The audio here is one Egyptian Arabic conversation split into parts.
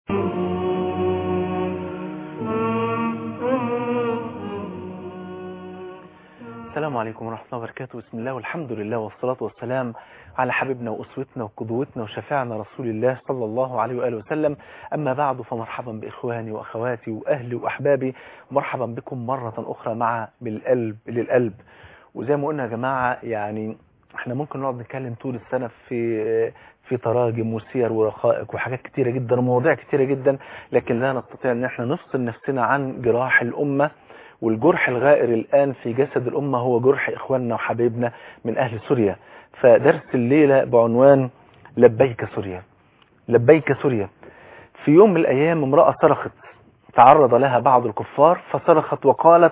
السلام عليكم ورحمة الله وبركاته بسم الله والحمد لله والصلاة والسلام على حبيبنا وأسوتنا وقدوتنا وشفاعنا رسول الله صلى الله عليه وآله وسلم أما بعد فمرحبا بإخواني وأخواتي وأهلي وأحبابي مرحبا بكم مرة أخرى مع بالقلب للقلب وزي ما قلنا يا جماعة يعني احنا ممكن نقعد نتكلم طول السنة في في تراجم وسير ورقائق وحاجات كتيرة جدا ومواضيع كتيرة جدا لكن لا نستطيع ان احنا نفصل نفسنا عن جراح الأمة والجرح الغائر الآن في جسد الأمة هو جرح إخواننا وحبايبنا من أهل سوريا فدرس الليلة بعنوان لبيك سوريا لبيك سوريا في يوم من الأيام امرأة صرخت تعرض لها بعض الكفار فصرخت وقالت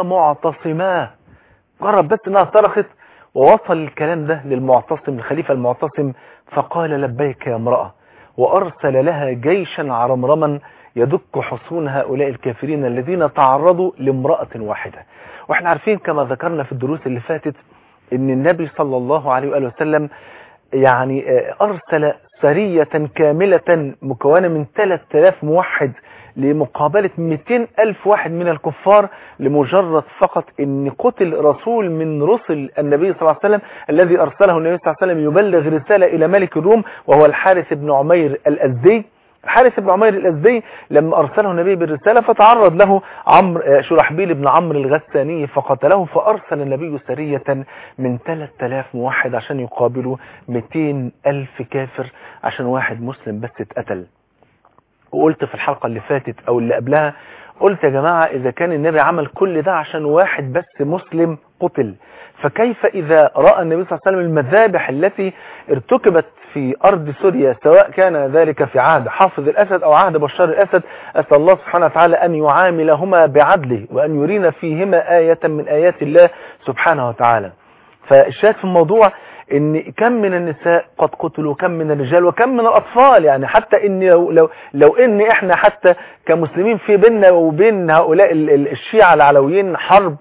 ومعتصماه قرب بس انها صرخت ووصل الكلام ده للمعتصم الخليفة المعتصم فقال لبيك يا امرأة وأرسل لها جيشا عرمرما يدك حصون هؤلاء الكافرين الذين تعرضوا لامرأة واحدة واحنا عارفين كما ذكرنا في الدروس اللي فاتت ان النبي صلى الله عليه وآله وسلم يعني أرسل سرية كاملة مكونة من 3000 موحد لمقابلة 200 ألف واحد من الكفار لمجرد فقط ان قتل رسول من رسل النبي صلى الله عليه وسلم الذي أرسله النبي صلى الله عليه وسلم يبلغ رسالة إلى ملك الروم وهو الحارث بن عمير الأزدي الحارث بن عمير الأزدي لما أرسله النبي بالرسالة فتعرض له عمرو شرحبيل بن عمرو الغساني فقتله فأرسل النبي سرية من 3000 موحد عشان يقابلوا 200 ألف كافر عشان واحد مسلم بس اتقتل وقلت في الحلقة اللي فاتت أو اللي قبلها قلت يا جماعة إذا كان النبي عمل كل ده عشان واحد بس مسلم قتل فكيف إذا رأى النبي صلى الله عليه وسلم المذابح التي ارتكبت في أرض سوريا سواء كان ذلك في عهد حافظ الأسد أو عهد بشار الأسد أسأل الله سبحانه وتعالى أن يعاملهما بعدله وأن يرينا فيهما آية من آيات الله سبحانه وتعالى فالشاهد في الموضوع ان كم من النساء قد قتلوا كم من الرجال وكم من الاطفال يعني حتى ان لو, لو, لو ان احنا حتى كمسلمين في بيننا وبين هؤلاء الشيعة العلويين حرب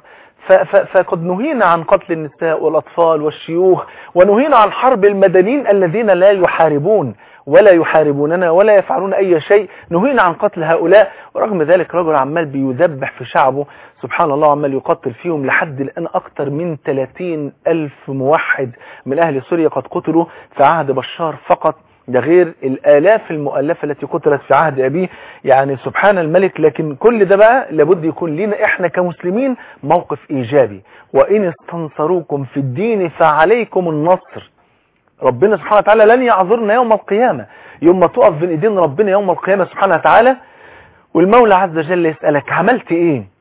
فقد نهينا عن قتل النساء والأطفال والشيوخ ونهينا عن حرب المدنيين الذين لا يحاربون ولا يحاربوننا ولا يفعلون أي شيء نهينا عن قتل هؤلاء ورغم ذلك رجل عمال بيذبح في شعبه سبحان الله عمال يقتل فيهم لحد الآن أكثر من 30 ألف موحد من أهل سوريا قد قتلوا في عهد بشار فقط ده غير الآلاف المؤلفة التي قتلت في عهد أبيه يعني سبحان الملك لكن كل ده بقى لابد يكون لنا إحنا كمسلمين موقف إيجابي وإن استنصروكم في الدين فعليكم النصر ربنا سبحانه وتعالى لن يعذرنا يوم القيامة يوم ما تقف بين ايدين ربنا يوم القيامة سبحانه وتعالى والمولى عز وجل يسألك عملت ايه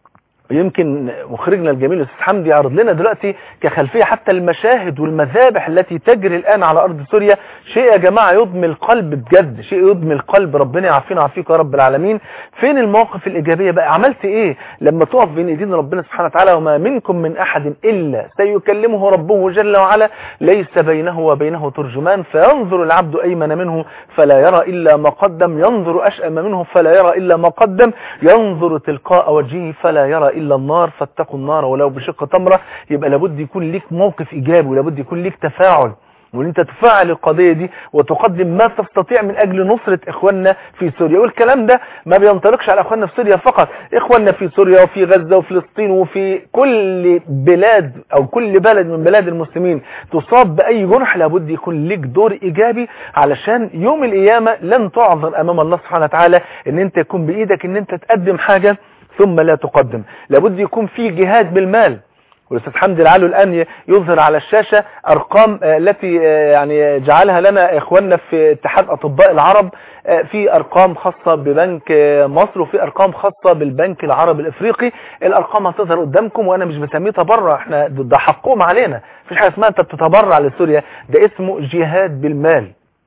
يمكن مخرجنا الجميل الاستاذ حمدي يعرض لنا دلوقتي كخلفيه حتى المشاهد والمذابح التي تجري الان على ارض سوريا شيء يا جماعه يضمي القلب بجد شيء يضمي القلب ربنا يعافينا ويعافيك يا رب العالمين فين المواقف الايجابيه بقى عملت ايه لما تقف بين ايدين ربنا سبحانه وتعالى وما منكم من احد الا سيكلمه ربه جل وعلا ليس بينه وبينه ترجمان فينظر العبد ايمن منه فلا يرى الا ما قدم ينظر اشأم منه فلا يرى الا ما قدم ينظر تلقاء وجهه فلا يرى إلا النار فاتقوا النار ولو بشق تمرة يبقى لابد يكون ليك موقف إيجابي ولابد يكون ليك تفاعل وان انت تفاعل القضية دي وتقدم ما تستطيع من اجل نصرة اخواننا في سوريا والكلام ده ما بينطلقش على اخواننا في سوريا فقط اخواننا في سوريا وفي غزة وفلسطين وفي كل بلاد او كل بلد من بلاد المسلمين تصاب باي جرح لابد يكون ليك دور ايجابي علشان يوم القيامة لن تعذر امام الله سبحانه وتعالى ان انت يكون بايدك ان انت تقدم حاجة ثم لا تقدم لابد يكون في جهاد بالمال والاستاذ حمدي العالو الان يظهر على الشاشة ارقام التي يعني جعلها لنا اخواننا في اتحاد اطباء العرب في ارقام خاصة ببنك مصر وفي ارقام خاصة بالبنك العربي الافريقي الارقام هتظهر قدامكم وانا مش بسميه تبرع احنا ده حقهم علينا مفيش حاجه اسمها انت بتتبرع لسوريا ده اسمه جهاد بالمال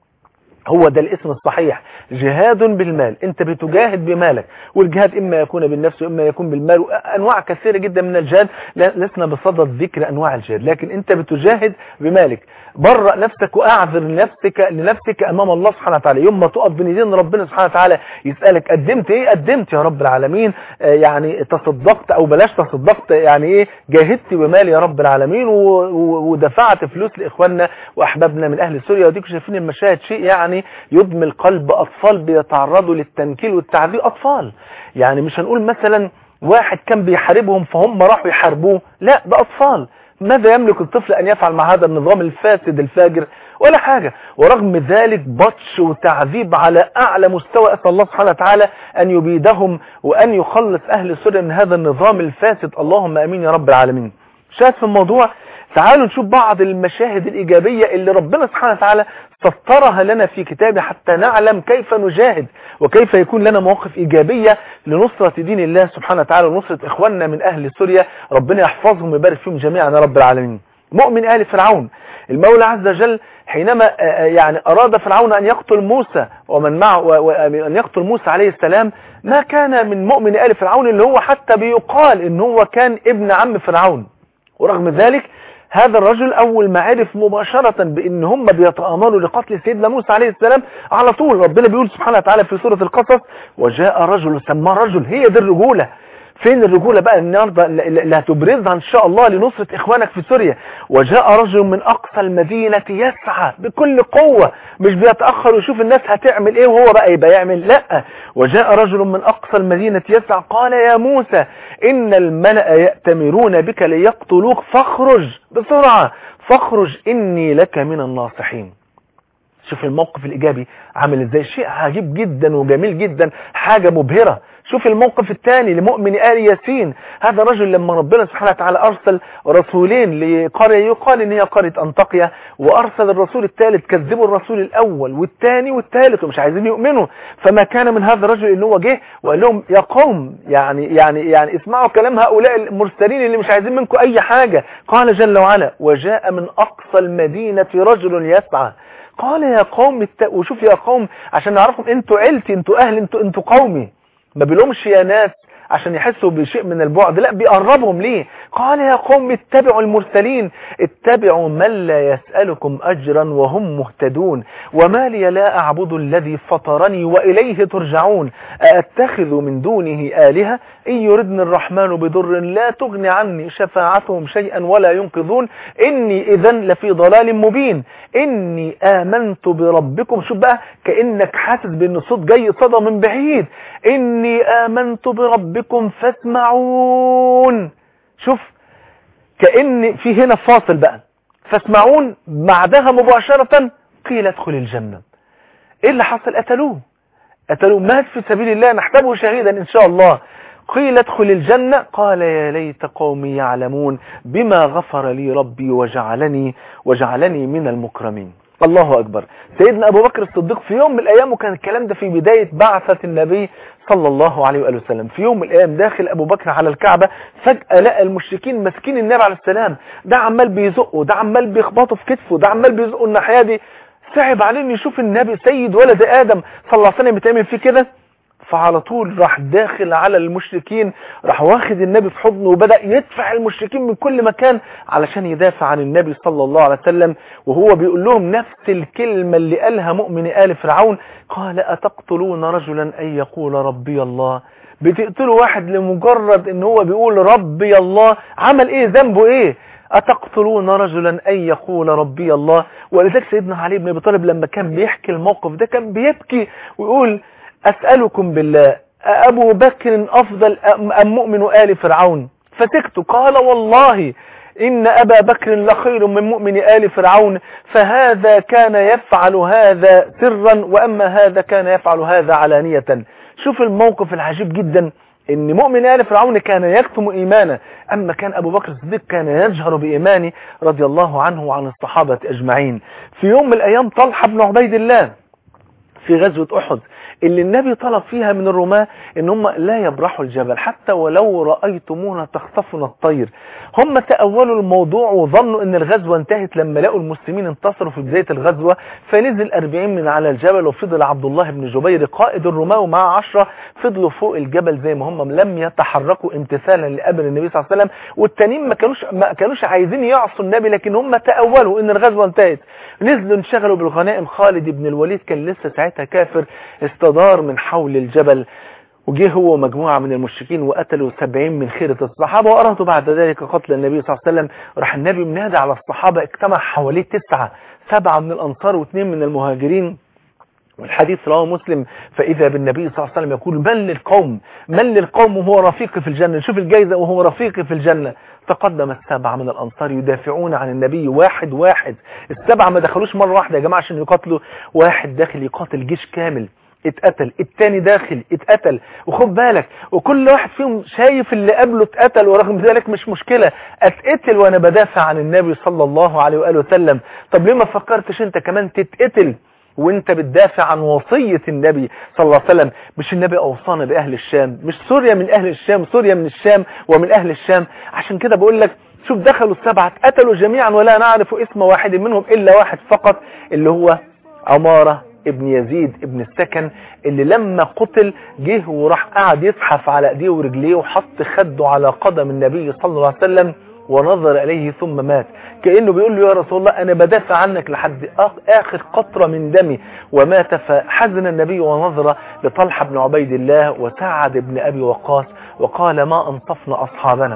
هو ده الاسم الصحيح جهاد بالمال انت بتجاهد بمالك والجهاد اما يكون بالنفس واما يكون بالمال انواع كثيرة جدا من الجهاد لسنا بصدد ذكر انواع الجهاد لكن انت بتجاهد بمالك برأ نفسك واعذر نفسك لنفسك امام الله سبحانه وتعالى يوم ما تقف بين ايدين ربنا سبحانه وتعالى يسألك قدمت ايه قدمت يا رب العالمين آه يعني تصدقت او بلاش تصدقت يعني ايه جاهدت بمالي يا رب العالمين ودفعت فلوس لاخواننا واحبابنا من اهل سوريا وديكم شايفين المشاهد شيء يعني يعني يدمي القلب أطفال بيتعرضوا للتنكيل والتعذيب أطفال يعني مش هنقول مثلا واحد كان بيحاربهم فهم راحوا يحاربوه لا ده أطفال ماذا يملك الطفل أن يفعل مع هذا النظام الفاسد الفاجر ولا حاجة ورغم ذلك بطش وتعذيب على أعلى مستوى أسأل الله سبحانه وتعالى أن يبيدهم وأن يخلص أهل سوريا من هذا النظام الفاسد اللهم أمين يا رب العالمين شاهد في الموضوع تعالوا نشوف بعض المشاهد الإيجابية اللي ربنا سبحانه وتعالى سطرها لنا في كتابه حتى نعلم كيف نجاهد وكيف يكون لنا مواقف إيجابية لنصرة دين الله سبحانه وتعالى ونصرة إخواننا من أهل سوريا ربنا يحفظهم ويبارك فيهم جميعا يا رب العالمين مؤمن آل فرعون المولى عز وجل حينما يعني أراد فرعون أن يقتل موسى ومن معه وأن يقتل موسى عليه السلام ما كان من مؤمن آل فرعون اللي هو حتى بيقال إن هو كان ابن عم فرعون ورغم ذلك هذا الرجل أول ما عرف مباشرة بأن هم بيتآمروا لقتل سيدنا موسى عليه السلام على طول ربنا بيقول سبحانه وتعالى في سورة القصص وجاء رجل سماه رجل هي دي الرجولة فين الرجولة بقى النهاردة اللي هتبرزها ان شاء الله لنصرة اخوانك في سوريا وجاء رجل من اقصى المدينة يسعى بكل قوة مش بيتأخر ويشوف الناس هتعمل ايه وهو بقى يبقى يعمل لا وجاء رجل من اقصى المدينة يسعى قال يا موسى ان الملأ يأتمرون بك ليقتلوك فاخرج بسرعة فاخرج اني لك من الناصحين شوف الموقف الايجابي عامل ازاي شيء عجيب جدا وجميل جدا حاجة مبهرة شوف الموقف الثاني لمؤمن آل ياسين هذا رجل لما ربنا سبحانه وتعالى أرسل رسولين لقرية يقال إن هي قرية أنطاكيا وأرسل الرسول الثالث كذبوا الرسول الأول والثاني والثالث ومش عايزين يؤمنوا فما كان من هذا الرجل إن هو جه وقال لهم يا قوم يعني يعني يعني اسمعوا كلام هؤلاء المرسلين اللي مش عايزين منكم أي حاجة قال جل وعلا وجاء من أقصى المدينة رجل يسعى قال يا قوم الت... وشوف يا قوم عشان نعرفهم انتوا عيلتي انتوا اهلي انتوا انتوا قومي ما بيلومش يا ناس عشان يحسوا بشيء من البعد لا بيقربهم ليه قال يا قوم اتبعوا المرسلين اتبعوا من لا يسألكم أجرا وهم مهتدون وما لي لا أعبد الذي فطرني وإليه ترجعون أأتخذ من دونه آلهة إن يردني الرحمن بضر لا تغني عني شفاعتهم شيئا ولا ينقذون إني إذا لفي ضلال مبين إني آمنت بربكم شوف بقى كأنك حاسس بأن الصوت جاي صدى من بعيد إني آمنت بربكم فاسمعون شوف كأن في هنا فاصل بقى فاسمعون بعدها مباشرة قيل ادخل الجنة ايه اللي حصل قتلوه قتلوه مات في سبيل الله نحسبه شهيدا ان شاء الله قيل ادخل الجنة قال يا ليت قومي يعلمون بما غفر لي ربي وجعلني وجعلني من المكرمين الله أكبر سيدنا أبو بكر الصديق في يوم من الأيام وكان الكلام ده في بداية بعثة النبي صلى الله عليه وآله وسلم في يوم من الأيام داخل أبو بكر على الكعبة فجأة لقى المشركين ماسكين النبي عليه السلام ده عمال بيزقه ده عمال بيخبطه في كتفه ده عمال بيزقه الناحية دي صعب عليه انه يشوف النبي سيد ولد آدم صلى الله عليه وسلم بتعمل فيه كده فعلى طول راح داخل على المشركين راح واخد النبي في حضنه وبدأ يدفع المشركين من كل مكان علشان يدافع عن النبي صلى الله عليه وسلم وهو بيقول لهم نفس الكلمة اللي قالها مؤمن آل فرعون قال أتقتلون رجلا أن يقول ربي الله بتقتلوا واحد لمجرد ان هو بيقول ربي الله عمل ايه ذنبه ايه أتقتلون رجلا أن يقول ربي الله ولذلك سيدنا علي بن أبي طالب لما كان بيحكي الموقف ده كان بيبكي ويقول أسألكم بالله أبو بكر أفضل أم مؤمن آل فرعون فسكت قال والله إن أبا بكر لخير من مؤمن آل فرعون فهذا كان يفعل هذا سرا وأما هذا كان يفعل هذا علانية شوف الموقف العجيب جدا ان مؤمن آل فرعون كان يكتم إيمانه أما كان أبو بكر الصديق كان يجهر بإيمانه رضي الله عنه وعن الصحابة أجمعين في يوم من الأيام طلحة بن عبيد الله في غزوة أحد اللي النبي طلب فيها من الرماة ان هم لا يبرحوا الجبل حتى ولو رأيتمونا تخطفنا الطير هم تأولوا الموضوع وظنوا ان الغزوة انتهت لما لقوا المسلمين انتصروا في بداية الغزوة فنزل 40 من على الجبل وفضل عبد الله بن جبير قائد الرماة ومعه 10 فضلوا فوق الجبل زي ما هم لم يتحركوا امتثالا لأمر النبي صلى الله عليه وسلم والتانيين ما كانوش ما كانوش عايزين يعصوا النبي لكن هم تأولوا ان الغزوة انتهت نزلوا انشغلوا بالغنائم خالد بن الوليد كان لسه ساعتها كافر استدار من حول الجبل وجه هو مجموعة من المشركين وقتلوا سبعين من خيرة الصحابة وأرادوا بعد ذلك قتل النبي صلى الله عليه وسلم راح النبي منادى على الصحابة اجتمع حواليه تسعة سبعة من الأنصار واثنين من المهاجرين والحديث رواه مسلم فإذا بالنبي صلى الله عليه وسلم يقول من للقوم من للقوم وهو رفيقي في الجنة شوف الجايزة وهو رفيقي في الجنة تقدم السبعة من الأنصار يدافعون عن النبي واحد واحد السبعة ما دخلوش مرة واحدة يا جماعة عشان يقاتلوا واحد داخل يقاتل جيش كامل اتقتل التاني داخل اتقتل وخد بالك وكل واحد فيهم شايف اللي قبله اتقتل ورغم ذلك مش مشكلة اتقتل وانا بدافع عن النبي صلى الله عليه وآله وسلم طب ليه ما فكرتش انت كمان تتقتل وانت بتدافع عن وصية النبي صلى الله عليه وسلم مش النبي اوصانا باهل الشام مش سوريا من اهل الشام سوريا من الشام ومن اهل الشام عشان كده بقول لك شوف دخلوا السبعة قتلوا جميعا ولا نعرف اسم واحد منهم الا واحد فقط اللي هو عمارة ابن يزيد ابن السكن اللي لما قتل جه وراح قعد يزحف على ايديه ورجليه وحط خده على قدم النبي صلى الله عليه وسلم ونظر إليه ثم مات كأنه بيقول له يا رسول الله أنا بدافع عنك لحد آخر قطرة من دمي ومات فحزن النبي ونظر لطلحة بن عبيد الله وسعد بن أبي وقاص وقال ما أنصفنا أصحابنا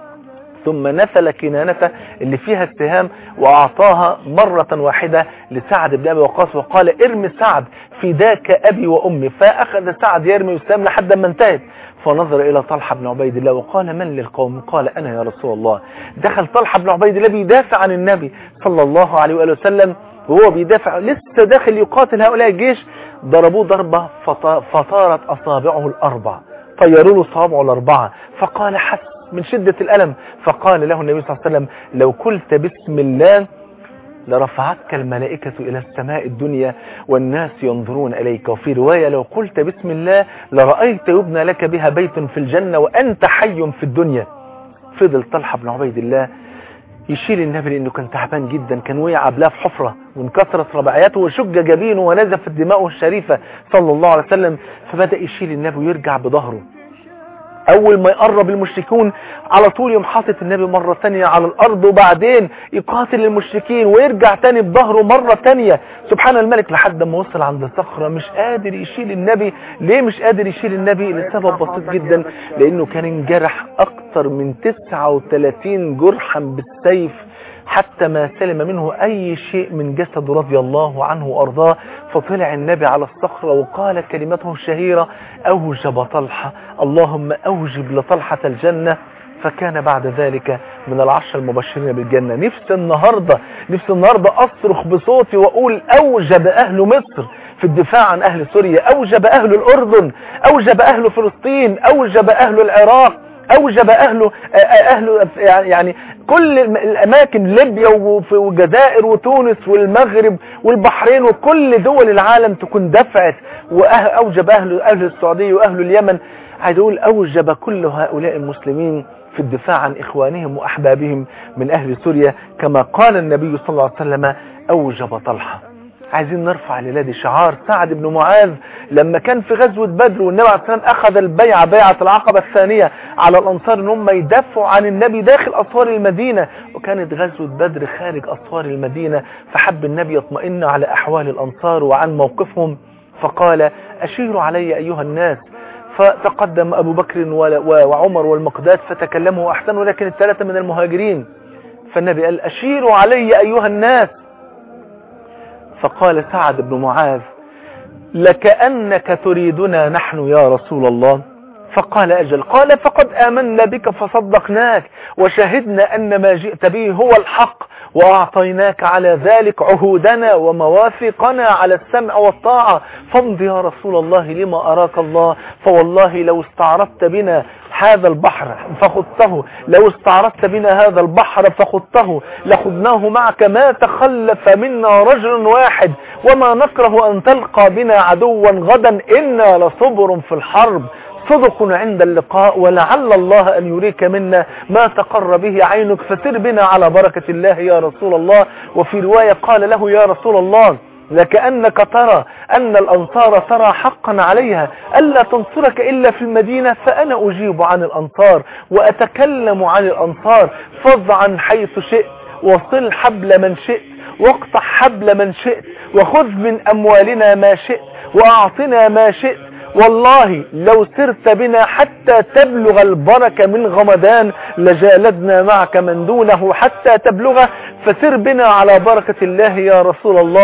ثم نفل كنانته اللي فيها السهام وأعطاها مرة واحدة لسعد بن أبي وقاص وقال ارمي سعد فداك أبي وأمي فأخذ سعد يرمي السهام لحد ما انتهت فنظر إلى طلحة بن عبيد الله وقال من للقوم قال أنا يا رسول الله دخل طلحة بن عبيد الله بيدافع عن النبي صلى الله عليه وآله وسلم وهو بيدافع لسه داخل يقاتل هؤلاء الجيش ضربوه ضربة فطارت أصابعه الأربع طيروا له صوابعه الأربعة فقال حس من شدة الألم فقال له النبي صلى الله عليه وسلم لو قلت بسم الله لرفعتك الملائكة إلى السماء الدنيا والناس ينظرون إليك وفي رواية لو قلت بسم الله لرأيت يبنى لك بها بيت في الجنة وأنت حي في الدنيا فضل طلحة بن عبيد الله يشيل النبي لأنه كان تعبان جدا كان وقع بلا في حفرة وانكسرت رباعياته وشج جبينه ونزفت دماؤه الشريفة صلى الله عليه وسلم فبدأ يشيل النبي ويرجع بظهره اول ما يقرب المشركون على طول يوم حاطط النبي مرة تانية على الارض وبعدين يقاتل المشركين ويرجع تاني بظهره مرة تانية سبحان الملك لحد ما وصل عند صخرة مش قادر يشيل النبي ليه مش قادر يشيل النبي لسبب بسيط جدا لانه كان انجرح اكتر من 39 جرحا بالسيف حتى ما سلم منه أي شيء من جسد رضي الله عنه وأرضاه فطلع النبي على الصخرة وقال كلمته الشهيرة أوجب طلحة اللهم أوجب لطلحة الجنة فكان بعد ذلك من العشر المبشرين بالجنة نفس النهاردة نفس النهاردة أصرخ بصوتي وأقول أوجب أهل مصر في الدفاع عن أهل سوريا أوجب أهل الأردن أوجب أهل فلسطين أوجب أهل العراق اوجب اهله اهله يعني كل الاماكن ليبيا والجزائر وتونس والمغرب والبحرين وكل دول العالم تكون دفعت واوجب اهل اهل السعوديه واهل اليمن عايز اقول اوجب كل هؤلاء المسلمين في الدفاع عن اخوانهم واحبابهم من اهل سوريا كما قال النبي صلى الله عليه وسلم اوجب طلحه عايزين نرفع للادي شعار سعد بن معاذ لما كان في غزوة بدر والنبي عليه السلام أخذ البيعة بيعة العقبة الثانية على الأنصار ان هم يدافعوا عن النبي داخل أسوار المدينة وكانت غزوة بدر خارج أسوار المدينة فحب النبي يطمئن على أحوال الأنصار وعن موقفهم فقال أشيروا علي أيها الناس فتقدم أبو بكر وعمر والمقداد فتكلموا أحسنوا لكن الثلاثة من المهاجرين فالنبي قال أشيروا علي أيها الناس فقال سعد بن معاذ لكأنك تريدنا نحن يا رسول الله فقال أجل قال فقد آمنا بك فصدقناك وشهدنا أن ما جئت به هو الحق وأعطيناك على ذلك عهودنا ومواثقنا على السمع والطاعة فامض يا رسول الله لما أراك الله فوالله لو استعرضت بنا هذا البحر فخذته لو استعرضت بنا هذا البحر فخذته لخذناه معك ما تخلف منا رجل واحد وما نكره أن تلقى بنا عدوا غدا إنا لصبر في الحرب صدق عند اللقاء ولعل الله أن يريك منا ما تقر به عينك فسر بنا على بركة الله يا رسول الله وفي رواية قال له يا رسول الله لكأنك ترى أن الأنصار ترى حقا عليها ألا تنصرك إلا في المدينة فأنا أجيب عن الأنصار وأتكلم عن الأنصار فض عن حيث شئت وصل حبل من شئت واقطع حبل من شئت وخذ من أموالنا ما شئت وأعطنا ما شئت والله لو سرت بنا حتى تبلغ البركة من غمدان لجالدنا معك من دونه حتى تبلغه فسر بنا على بركة الله يا رسول الله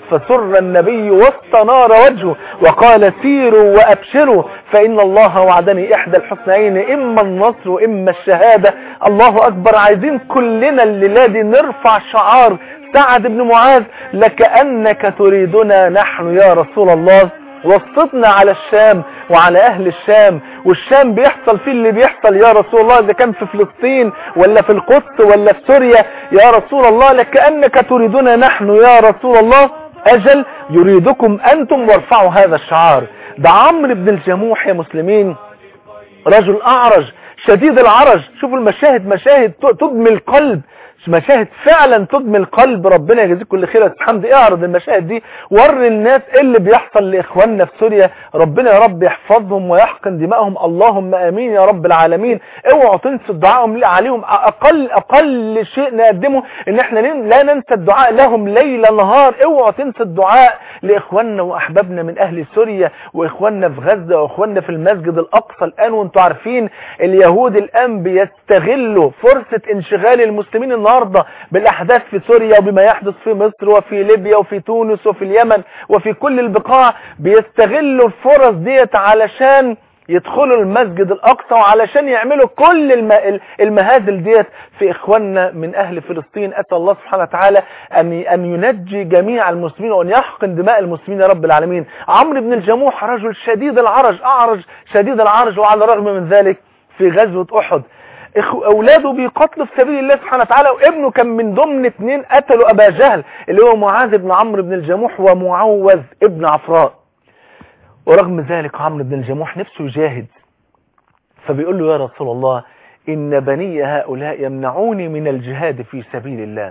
فسر النبي واستنار وجهه وقال سيروا وأبشروا فإن الله وعدني إحدى الحسنين إما النصر وإما الشهادة الله أكبر عايزين كلنا الليلة دي نرفع شعار سعد بن معاذ لكأنك تريدنا نحن يا رسول الله وسطنا على الشام وعلى اهل الشام والشام بيحصل فيه اللي بيحصل يا رسول الله اذا كان في فلسطين ولا في القدس ولا في سوريا يا رسول الله لكأنك تريدنا نحن يا رسول الله اجل يريدكم انتم وارفعوا هذا الشعار ده عمرو بن الجموح يا مسلمين رجل اعرج شديد العرج شوفوا المشاهد مشاهد تدمي القلب مشاهد فعلا تدمي القلب ربنا يجزيك كل خير يا حمدي اعرض المشاهد دي وري الناس ايه اللي بيحصل لاخواننا في سوريا ربنا يا رب يحفظهم ويحقن دمائهم اللهم امين يا رب العالمين اوعوا تنسوا الدعاء عليهم اقل اقل شيء نقدمه ان احنا لا ننسى الدعاء لهم ليل نهار اوعوا تنسوا الدعاء لاخواننا واحبابنا من اهل سوريا واخواننا في غزه واخواننا في المسجد الاقصى الان وانتم عارفين اليهود الان بيستغلوا فرصه انشغال المسلمين النهارده النهاردة بالأحداث في سوريا وبما يحدث في مصر وفي ليبيا وفي تونس وفي اليمن وفي كل البقاع بيستغلوا الفرص ديت علشان يدخلوا المسجد الأقصى وعلشان يعملوا كل الم... المهازل ديت في إخواننا من أهل فلسطين أسأل الله سبحانه وتعالى أن أن ينجي جميع المسلمين وأن يحقن دماء المسلمين يا رب العالمين عمرو بن الجموح رجل شديد العرج أعرج شديد العرج وعلى الرغم من ذلك في غزوة أحد اولاده بيقتلوا في سبيل الله سبحانه وتعالى وابنه كان من ضمن اثنين قتلوا ابا جهل اللي هو معاذ بن عمرو بن الجموح ومعوذ ابن عفراء ورغم ذلك عمرو بن الجموح نفسه يجاهد فبيقول له يا رسول الله إن بني هؤلاء يمنعوني من الجهاد في سبيل الله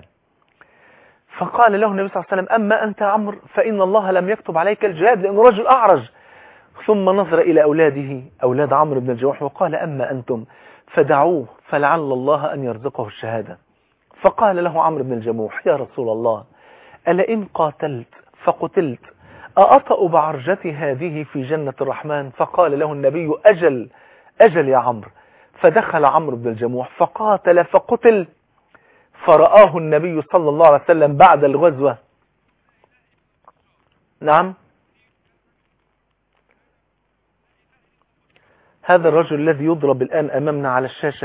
فقال له النبي صلى الله عليه وسلم أما أنت عمرو فإن الله لم يكتب عليك الجهاد لأنه رجل أعرج ثم نظر إلى أولاده أولاد عمرو بن الجموح وقال أما أنتم فدعوه فلعل الله أن يرزقه الشهادة فقال له عمرو بن الجموح يا رسول الله ألا إن قاتلت فقتلت أأطأ بعرجتي هذه في جنة الرحمن فقال له النبي أجل أجل يا عمرو فدخل عمرو بن الجموح فقاتل فقتل فرآه النبي صلى الله عليه وسلم بعد الغزوة نعم هذا الرجل الذي يضرب الآن أمامنا على الشاشة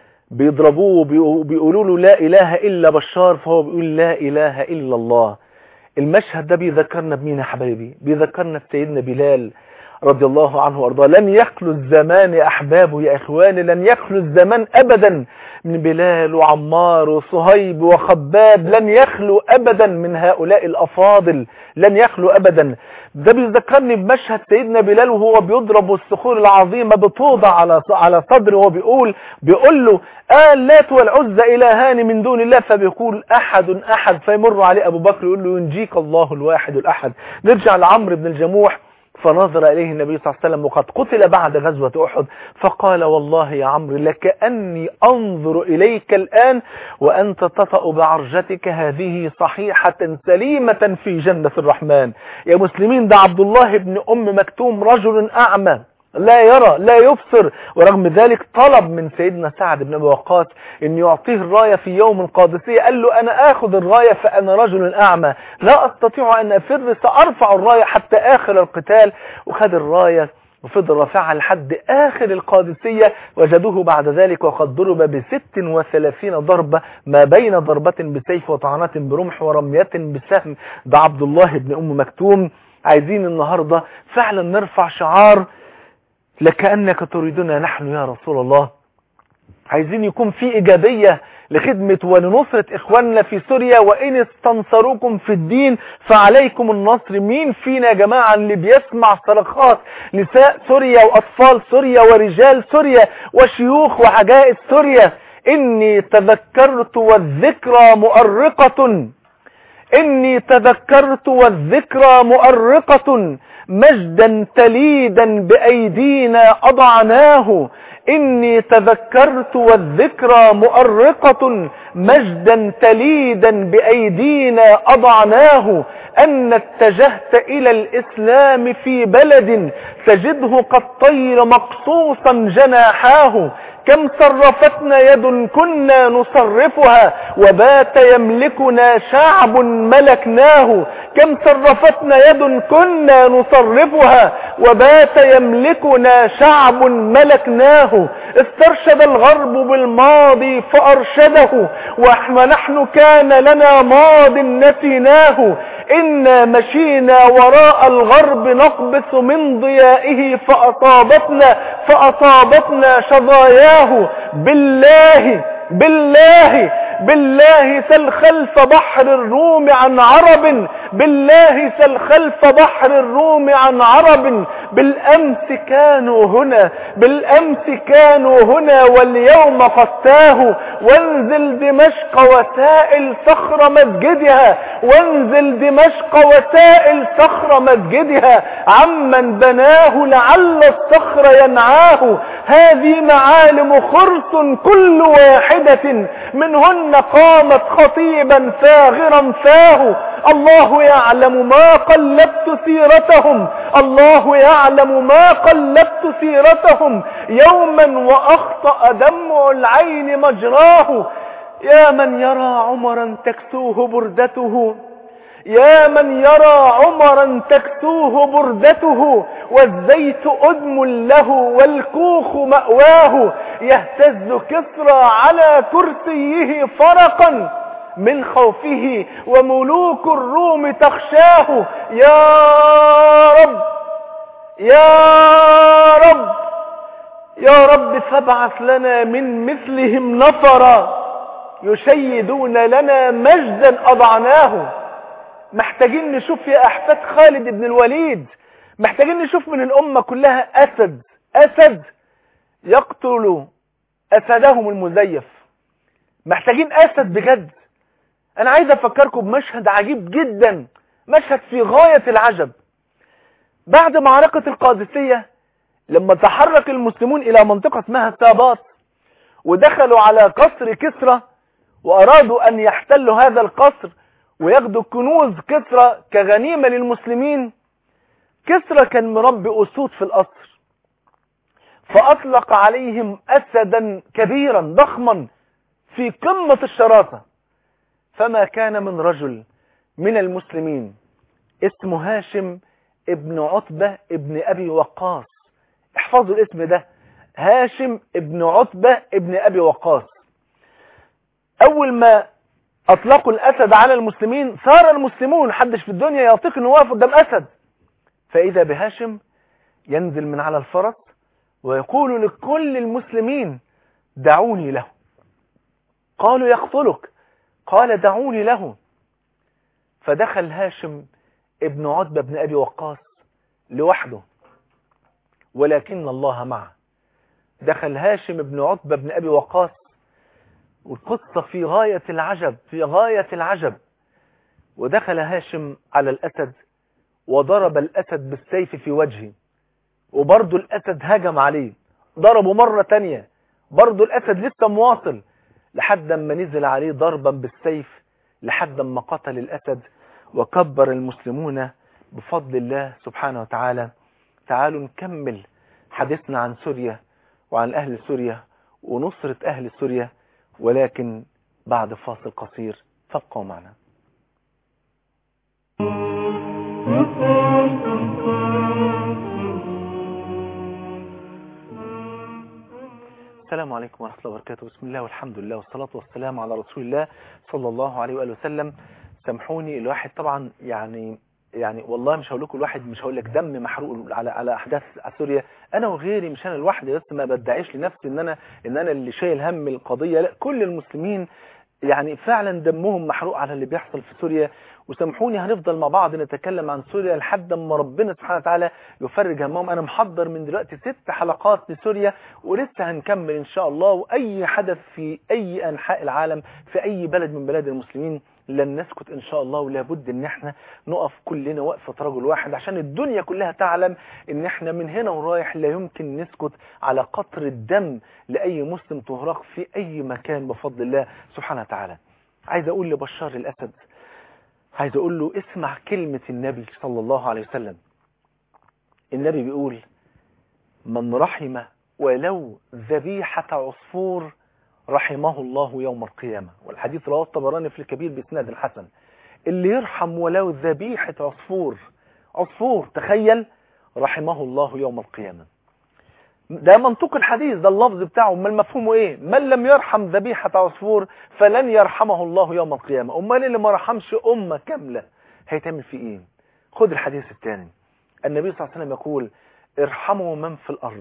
بيضربوه وبيقولوا له لا إله إلا بشار فهو بيقول لا إله إلا الله المشهد ده بيذكرنا بمين يا حبايبي بيذكرنا بسيدنا بلال رضي الله عنه وارضاه لن يخلو الزمان يا احبابه يا اخواني لن يخلو الزمان ابدا من بلال وعمار وصهيب وخباب لن يخلو ابدا من هؤلاء الافاضل لن يخلو ابدا ده بيذكرني بمشهد سيدنا بلال وهو بيضرب الصخور العظيمه بتوضع على على صدره وهو بيقول بيقول له اللات والعزى الهان من دون الله فبيقول احد احد فيمر عليه ابو بكر يقول له ينجيك الله الواحد الاحد نرجع لعمرو بن الجموح فنظر إليه النبي صلى الله عليه وسلم وقد قتل بعد غزوة أحد فقال والله يا عمرو لكأني أنظر إليك الآن وأنت تطأ بعرجتك هذه صحيحة سليمة في جنة الرحمن يا مسلمين ده عبد الله بن أم مكتوم رجل أعمى لا يرى لا يبصر ورغم ذلك طلب من سيدنا سعد بن وقاص ان يعطيه الراية في يوم القادسية قال له انا اخذ الراية فانا رجل اعمى لا استطيع ان افر سارفع الراية حتى اخر القتال وخد الراية وفضل رافعها لحد آخر القادسية وجدوه بعد ذلك وقد ضرب بست وثلاثين ضربة ما بين ضربة بسيف وطعنة برمح ورمية بسهم ده عبد الله بن أم مكتوم عايزين النهاردة فعلا نرفع شعار لكأنك تريدنا نحن يا رسول الله عايزين يكون في إيجابية لخدمة ولنصرة إخواننا في سوريا وإن استنصروكم في الدين فعليكم النصر مين فينا يا جماعة اللي بيسمع صرخات نساء سوريا وأطفال سوريا ورجال سوريا وشيوخ وعجائز سوريا إني تذكرت والذكرى مؤرقة إني تذكرت والذكرى مؤرقة مجدا تليدا بأيدينا أضعناه إني تذكرت والذكرى مؤرقة مجدا تليدا بأيدينا أضعناه أن اتجهت إلى الإسلام في بلد تجده قد طير مقصوصا جناحاه كم صرفتنا يد كنا نصرفها وبات يملكنا شعب ملكناه كم صرفتنا يد كنا نصرفها وبات يملكنا شعب ملكناه استرشد الغرب بالماضي فأرشده ونحن كان لنا ماض نسيناه إنا مشينا وراء الغرب نقبس من ضيائه فأصابتنا فأصابتنا شظاياه بالله بالله بالله سل خلف بحر الروم عن عرب بالله سل خلف بحر الروم عن عرب بالأمس كانوا هنا بالأمس كانوا هنا واليوم فتاه وانزل دمشق وسائل صخر مسجدها وانزل دمشق وسائل صخر مسجدها عمن بناه لعل الصخر ينعاه هذه معالم خرس كل واحدة منهن قامت خطيبا فاغرا فاه الله يعلم ما قلبت سيرتهم الله يعلم ما قلبت سيرتهم يوما وأخطأ دمع العين مجراه يا من يرى عمرا تكسوه بردته يا من يرى عمرا تكسوه بردته والزيت أدم له والكوخ مأواه يهتز كسرى على كرسيه فرقا من خوفه وملوك الروم تخشاه يا رب يا رب يا رب فابعث لنا من مثلهم نفرا يشيدون لنا مجدا أضعناه محتاجين نشوف يا أحفاد خالد بن الوليد محتاجين نشوف من الأمة كلها أسد أسد يقتل أسدهم المزيف محتاجين أسد بجد أنا عايز أفكركم بمشهد عجيب جدا مشهد في غاية العجب بعد معركة القادسية لما تحرك المسلمون إلى منطقة مها السابات ودخلوا على قصر كسرى وأرادوا أن يحتلوا هذا القصر وياخدوا كنوز كسرى كغنيمة للمسلمين كسرى كان مربي أسود في القصر فأطلق عليهم أسدا كبيرا ضخما في قمة الشراسة فما كان من رجل من المسلمين اسمه هاشم ابن عتبة ابن أبي وقاص احفظوا الاسم ده هاشم ابن عتبة ابن أبي وقاص أول ما أطلقوا الأسد على المسلمين ثار المسلمون حدش في الدنيا يطيق أنه واقف قدام أسد فإذا بهاشم ينزل من على الفرس ويقول لكل المسلمين دعوني له قالوا يقتلك قال دعوني له فدخل هاشم ابن عتبة بن أبي وقاص لوحده ولكن الله معه دخل هاشم بن عتبة بن أبي وقاص والقصة في غاية العجب في غاية العجب ودخل هاشم على الأسد وضرب الأسد بالسيف في وجهه وبرضه الأسد هجم عليه ضربه مرة تانية برضه الأسد لسه مواصل لحد ما نزل عليه ضربا بالسيف لحد ما قتل الأسد وكبر المسلمون بفضل الله سبحانه وتعالى تعالوا نكمل حديثنا عن سوريا وعن أهل سوريا ونصرة أهل سوريا ولكن بعد فاصل قصير فابقوا معنا السلام عليكم ورحمة الله وبركاته بسم الله والحمد لله والصلاة والسلام على رسول الله صلى الله عليه وآله وسلم سامحوني الواحد طبعا يعني يعني والله مش هقول لكم الواحد مش هقول لك دم محروق على على احداث سوريا انا وغيري مش انا لوحدي بس ما بدعيش لنفسي ان انا ان انا اللي شايل هم القضيه لا كل المسلمين يعني فعلا دمهم محروق على اللي بيحصل في سوريا وسامحوني هنفضل مع بعض نتكلم عن سوريا لحد ما ربنا سبحانه وتعالى يفرج همهم انا محضر من دلوقتي ست حلقات لسوريا ولسه هنكمل ان شاء الله واي حدث في اي انحاء العالم في اي بلد من بلاد المسلمين لن نسكت ان شاء الله ولابد ان احنا نقف كلنا وقفة رجل واحد عشان الدنيا كلها تعلم ان احنا من هنا ورايح لا يمكن نسكت على قطر الدم لاي مسلم تهرق في اي مكان بفضل الله سبحانه وتعالى عايز اقول لبشار الاسد عايز اقول له اسمع كلمة النبي صلى الله عليه وسلم النبي بيقول من رحم ولو ذبيحة عصفور رحمه الله يوم القيامة والحديث رواه الطبراني في الكبير بإسناد الحسن اللي يرحم ولو ذبيحة عصفور عصفور تخيل رحمه الله يوم القيامة ده منطق الحديث ده اللفظ بتاعه ما المفهوم ايه من لم يرحم ذبيحة عصفور فلن يرحمه الله يوم القيامة امال اللي ما رحمش امة كاملة هيتعمل فيه ايه خد الحديث الثاني النبي صلى الله عليه وسلم يقول ارحموا من في الارض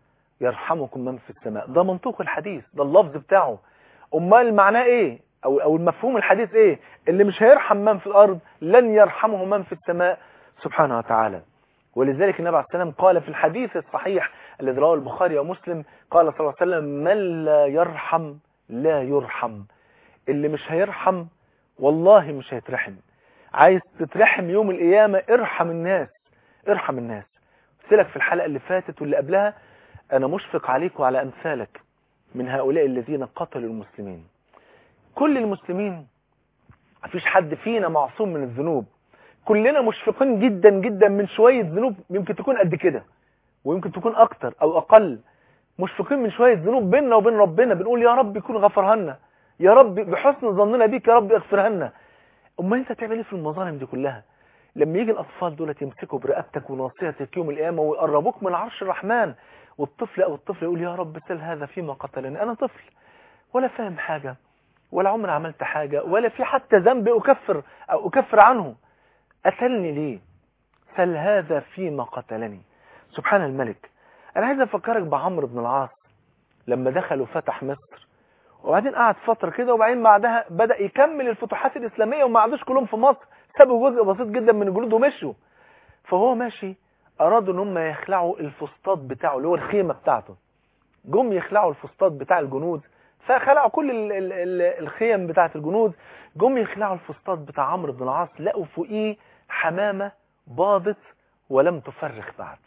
يرحمكم من في السماء ده منطق الحديث ده اللفظ بتاعه امال معناه ايه او او المفهوم الحديث ايه اللي مش هيرحم من في الارض لن يرحمه من في السماء سبحانه وتعالى ولذلك النبي عليه السلام قال في الحديث الصحيح الذي رواه البخاري ومسلم قال صلى الله عليه وسلم من لا يرحم لا يرحم اللي مش هيرحم والله مش هيترحم عايز تترحم يوم القيامة ارحم الناس ارحم الناس قلت لك في الحلقة اللي فاتت واللي قبلها انا مشفق عليك وعلى امثالك من هؤلاء الذين قتلوا المسلمين كل المسلمين مفيش حد فينا معصوم من الذنوب كلنا مشفقين جدا جدا من شوية ذنوب يمكن تكون قد كده ويمكن تكون اكتر او اقل مشفقين من شوية ذنوب بيننا وبين ربنا بنقول يا رب يكون غفرها لنا يا رب بحسن ظننا بيك يا رب اغفرها لنا امال انت تعمل ايه في المظالم دي كلها لما يجي الاطفال دول يمسكوا برقبتك وناصيتك يوم القيامه ويقربوك من عرش الرحمن والطفل او الطفل يقول يا رب سل هذا فيما قتلني انا طفل ولا فاهم حاجه ولا عمري عملت حاجه ولا في حتى ذنب اكفر او اكفر عنه قتلني ليه سل هذا فيما قتلني سبحان الملك انا عايز افكرك بعمرو بن العاص لما دخل وفتح مصر وبعدين قعد فترة كده وبعدين بعدها بدأ يكمل الفتوحات الإسلامية وما عادوش كلهم في مصر سابوا جزء بسيط جدا من الجنود ومشوا فهو ماشي أرادوا ان هم يخلعوا الفسطاط بتاعه اللي هو الخيمة بتاعته جم يخلعوا الفسطاط بتاع الجنود فخلعوا كل ال ال ال الخيم بتاعة الجنود جم يخلعوا الفسطاط بتاع عمرو بن العاص لقوا فوقيه حمامة باضت ولم تفرخ بعد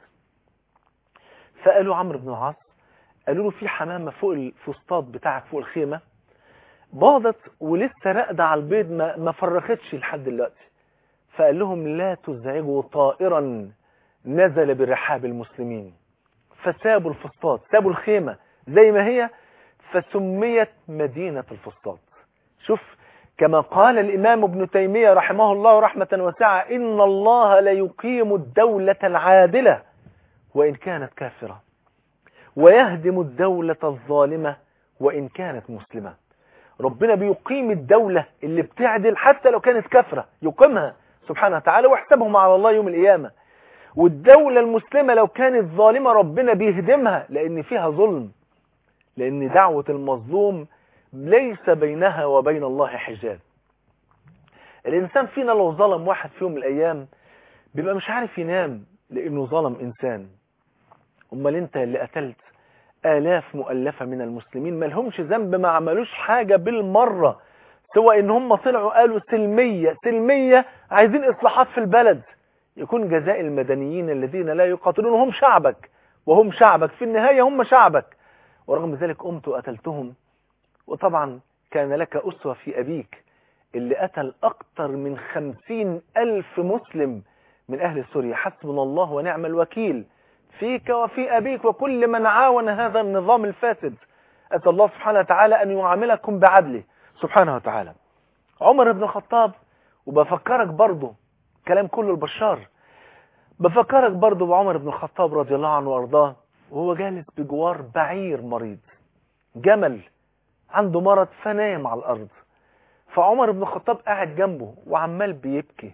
فقالوا عمرو بن العاص قالوا له في حمامة فوق الفسطاط بتاعك فوق الخيمة باضت ولسه راقدة على البيض ما, ما فرختش لحد دلوقتي فقال لهم لا تزعجوا طائرا نزل برحاب المسلمين فسابوا الفسطاط سابوا الخيمة زي ما هي فسميت مدينة الفسطاط شوف كما قال الإمام ابن تيمية رحمه الله رحمة واسعة إن الله ليقيم الدولة العادلة وإن كانت كافرة ويهدم الدولة الظالمة وإن كانت مسلمة ربنا بيقيم الدولة اللي بتعدل حتى لو كانت كافرة يقيمها سبحانه وتعالى ويحسبهم على الله يوم القيامة والدولة المسلمة لو كانت ظالمة ربنا بيهدمها لأن فيها ظلم لأن دعوة المظلوم ليس بينها وبين الله حجاب الإنسان فينا لو ظلم واحد في يوم من الأيام بيبقى مش عارف ينام لأنه ظلم إنسان امال انت اللي قتلت آلاف مؤلفة من المسلمين ما لهمش ذنب ما عملوش حاجة بالمرة سواء ان هم طلعوا قالوا سلمية سلمية عايزين اصلاحات في البلد يكون جزاء المدنيين الذين لا يقاتلون هم شعبك وهم شعبك في النهاية هم شعبك ورغم ذلك قمت وقتلتهم وطبعا كان لك أسوة في أبيك اللي قتل أكثر من خمسين ألف مسلم من أهل سوريا حسبنا الله ونعم الوكيل فيك وفي أبيك وكل من عاون هذا النظام الفاسد أسأل الله سبحانه وتعالى أن يعاملكم بعدله سبحانه وتعالى عمر بن الخطاب وبفكرك برضه كلام كله البشار بفكرك برضه بعمر بن الخطاب رضي الله عنه وارضاه وهو جالس بجوار بعير مريض جمل عنده مرض فنام على الأرض فعمر بن الخطاب قاعد جنبه وعمال بيبكي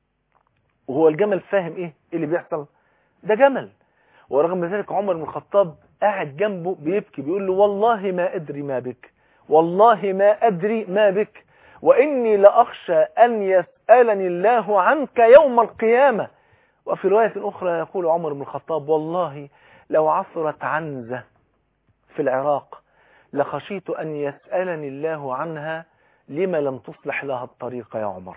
وهو الجمل فاهم ايه اللي بيحصل ده جمل ورغم ذلك عمر بن الخطاب قاعد جنبه بيبكي بيقول له والله ما أدري ما بك والله ما أدري ما بك وإني لأخشى أن يسألني الله عنك يوم القيامة وفي رواية أخرى يقول عمر بن الخطاب والله لو عثرت عنزة في العراق لخشيت أن يسألني الله عنها لما لم تصلح لها الطريق يا عمر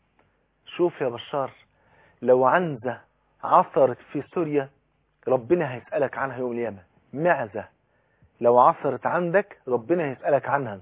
شوف يا بشار لو عنزة عثرت في سوريا ربنا هيسألك عنها يوم القيامة معزة لو عثرت عندك ربنا هيسألك عنها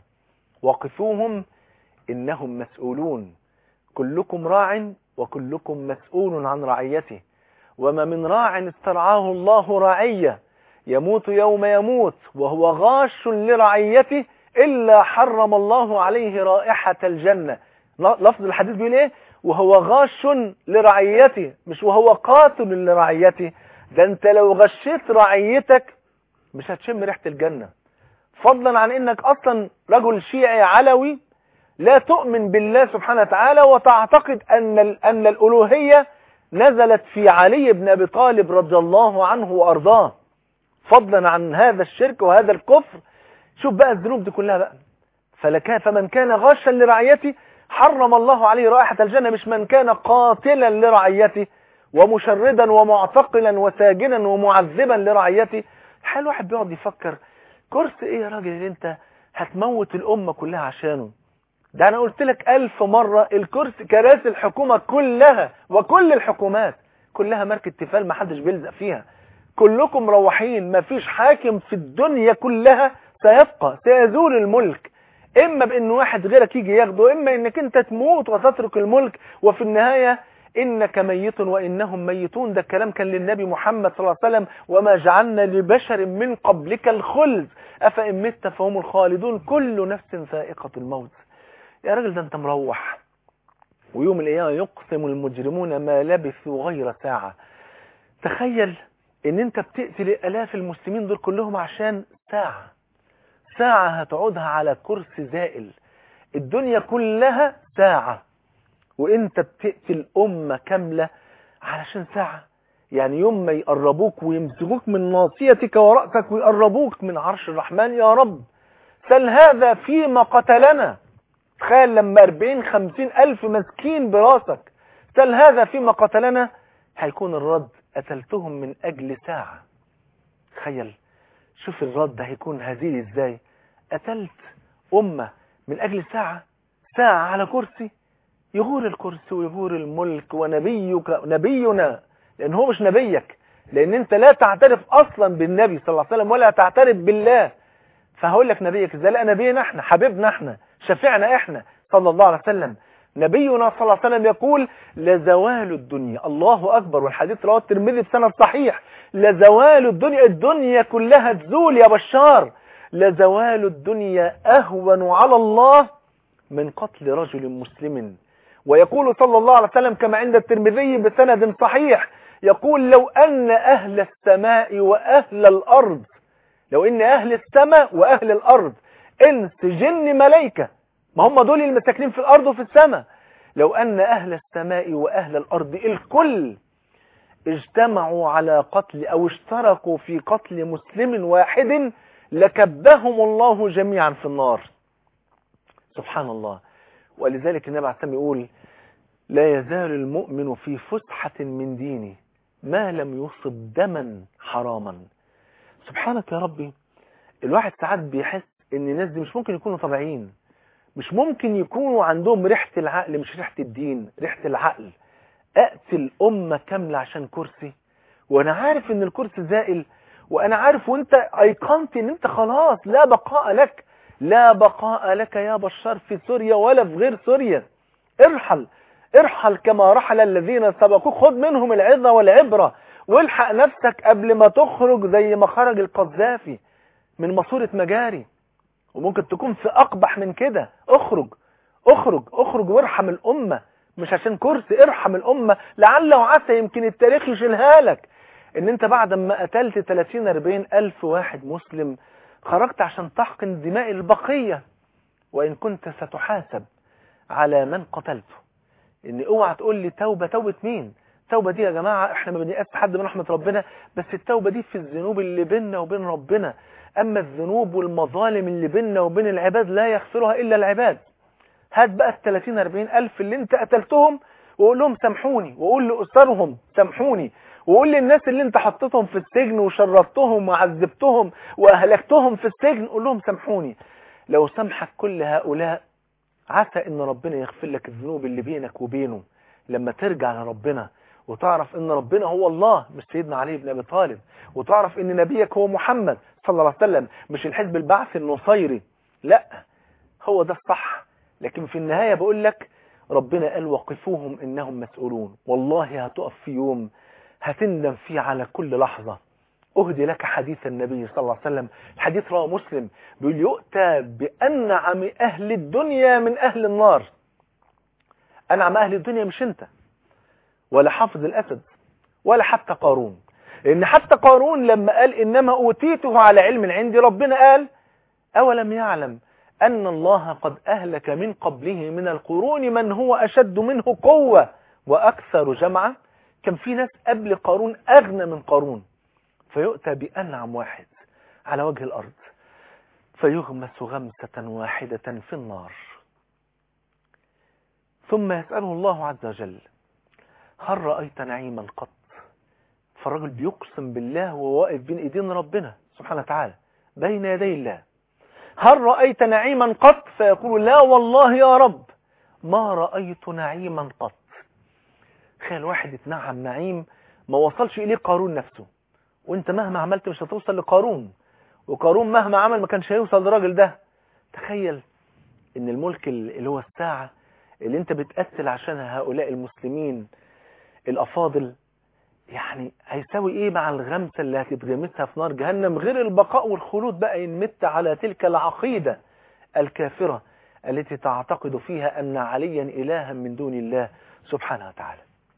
وقفوهم إنهم مسؤولون كلكم راع وكلكم مسؤول عن رعيته وما من راع استرعاه الله رعية يموت يوم يموت وهو غاش لرعيته إلا حرم الله عليه رائحة الجنة لفظ الحديث بيقول ايه وهو غاش لرعيته مش وهو قاتل لرعيته ده انت لو غشيت رعيتك مش هتشم ريحة الجنة فضلا عن انك اصلا رجل شيعي علوي لا تؤمن بالله سبحانه وتعالى وتعتقد ان ان الالوهية نزلت في علي بن ابي طالب رضي الله عنه وارضاه فضلا عن هذا الشرك وهذا الكفر شوف بقى الذنوب دي كلها بقى فلكان فمن كان غاشا لرعيته حرم الله عليه رائحة الجنة مش من كان قاتلا لرعيته ومشردا ومعتقلا وساجنا ومعذبا لرعيته حال واحد بيقعد يفكر كرسي ايه يا راجل اللي انت هتموت الامة كلها عشانه ده انا قلت لك الف مرة الكرسي كراسي الحكومة كلها وكل الحكومات كلها ماركة تفال ما حدش بيلزق فيها كلكم روحين ما فيش حاكم في الدنيا كلها سيبقى سيزول الملك اما بان واحد غيرك يجي ياخده اما انك انت تموت وتترك الملك وفي النهاية انك ميت وانهم ميتون ده الكلام كان للنبي محمد صلى الله عليه وسلم وما جعلنا لبشر من قبلك الخلد افان مت فهم الخالدون كل نفس ذائقة الموت يا راجل ده انت مروح ويوم القيامة يقسم المجرمون ما لبثوا غير ساعة تخيل ان انت بتقتل الاف المسلمين دول كلهم عشان ساعة ساعة هتقعدها على كرسي زائل الدنيا كلها ساعة وانت بتقتل امة كاملة علشان ساعة يعني يوم ما يقربوك ويمسكوك من ناصيتك ورأسك ويقربوك من عرش الرحمن يا رب سل هذا فيما قتلنا تخيل لما 40 50 ألف مسكين براسك سل هذا فيما قتلنا هيكون الرد قتلتهم من أجل ساعة تخيل شوف الرد هيكون هزيل ازاي قتلت أمة من أجل ساعة ساعة على كرسي يغور الكرسي ويغور الملك ونبيك نبينا لأن هو مش نبيك لأن أنت لا تعترف أصلا بالنبي صلى الله عليه وسلم ولا تعترف بالله فهقول لك نبيك ازاي لا نبينا احنا حبيبنا احنا شفيعنا احنا صلى الله عليه وسلم نبينا صلى الله عليه وسلم يقول لزوال الدنيا الله أكبر والحديث رواه الترمذي بسند صحيح لزوال الدنيا الدنيا كلها تزول يا بشار لزوال الدنيا أهون على الله من قتل رجل مسلم ويقول صلى الله عليه وسلم كما عند الترمذي بسند صحيح يقول لو أن أهل السماء وأهل الأرض لو أن أهل السماء وأهل الأرض إنس جن ملائكة ما هم دول المساكنين في الأرض وفي السماء لو أن أهل السماء وأهل الأرض الكل اجتمعوا على قتل أو اشتركوا في قتل مسلم واحد لكبهم الله جميعا في النار سبحان الله ولذلك النبي عليه السلام يقول لا يزال المؤمن في فسحة من دينه ما لم يصب دما حراما سبحانك يا ربي الواحد ساعات بيحس ان الناس دي مش ممكن يكونوا طبيعيين مش ممكن يكونوا عندهم ريحة العقل مش ريحة الدين ريحة العقل اقتل امة كاملة عشان كرسي وانا عارف ان الكرسي زائل وانا عارف وانت ايقنت ان انت خلاص لا بقاء لك لا بقاء لك يا بشار في سوريا ولا في غير سوريا ارحل ارحل كما رحل الذين سبقوك خد منهم العظة والعبرة والحق نفسك قبل ما تخرج زي ما خرج القذافي من ماسورة مجاري وممكن تكون في أقبح من كده اخرج اخرج اخرج وارحم الأمة مش عشان كرسي ارحم الأمة لعل وعسى يمكن التاريخ يشيلها لك ان انت بعد ما قتلت 30 40 ألف واحد مسلم خرجت عشان تحقن دماء البقية وإن كنت ستحاسب على من قتلته ان اوعى تقول لي توبة توبة مين التوبة دي يا جماعة احنا ما بنيأس حد من رحمة ربنا بس التوبة دي في الذنوب اللي بيننا وبين ربنا اما الذنوب والمظالم اللي بيننا وبين العباد لا يغفرها الا العباد هات بقى ال 30 40 الف اللي انت قتلتهم وقول لهم سامحوني وقول لأسرهم سامحوني وقول للناس اللي انت حطيتهم في السجن وشرفتهم وعذبتهم واهلكتهم في السجن قول لهم سامحوني لو سامحك كل هؤلاء عسى ان ربنا يغفر لك الذنوب اللي بينك وبينه لما ترجع لربنا وتعرف ان ربنا هو الله مش سيدنا علي بن ابي طالب وتعرف ان نبيك هو محمد صلى الله عليه وسلم مش الحزب البعث النصيري لا هو ده الصح لكن في النهاية بقول لك ربنا قال وقفوهم انهم مسؤولون والله هتقف في يوم هتندم فيه على كل لحظة أهدي لك حديث النبي صلى الله عليه وسلم الحديث رواه مسلم بيقول يؤتى بأنعم أهل الدنيا من أهل النار أنعم أهل الدنيا مش أنت ولا حافظ الأسد ولا حتى قارون لأن حتى قارون لما قال إنما أوتيته على علم عندي ربنا قال أولم يعلم أن الله قد أهلك من قبله من القرون من هو أشد منه قوة وأكثر جمعة كان في ناس قبل قارون أغنى من قارون فيؤتى بأنعم واحد على وجه الأرض فيغمس غمسة واحدة في النار ثم يسأله الله عز وجل هل رأيت نعيما قط فالرجل بيقسم بالله وهو واقف بين ايدين ربنا سبحانه وتعالى بين يدي الله هل رأيت نعيما قط فيقول لا والله يا رب ما رأيت نعيما قط تخيل واحد اتنعم نعيم ما وصلش إليه قارون نفسه وانت مهما عملت مش هتوصل لقارون وقارون مهما عمل ما كانش هيوصل للراجل ده تخيل ان الملك اللي هو الساعة اللي انت بتقتل عشانها هؤلاء المسلمين الافاضل يعني هيساوي ايه مع الغمسة اللي هتتغمسها في نار جهنم غير البقاء والخلود بقى ان مت على تلك العقيدة الكافرة التي تعتقد فيها ان عليا الها من دون الله سبحانه وتعالى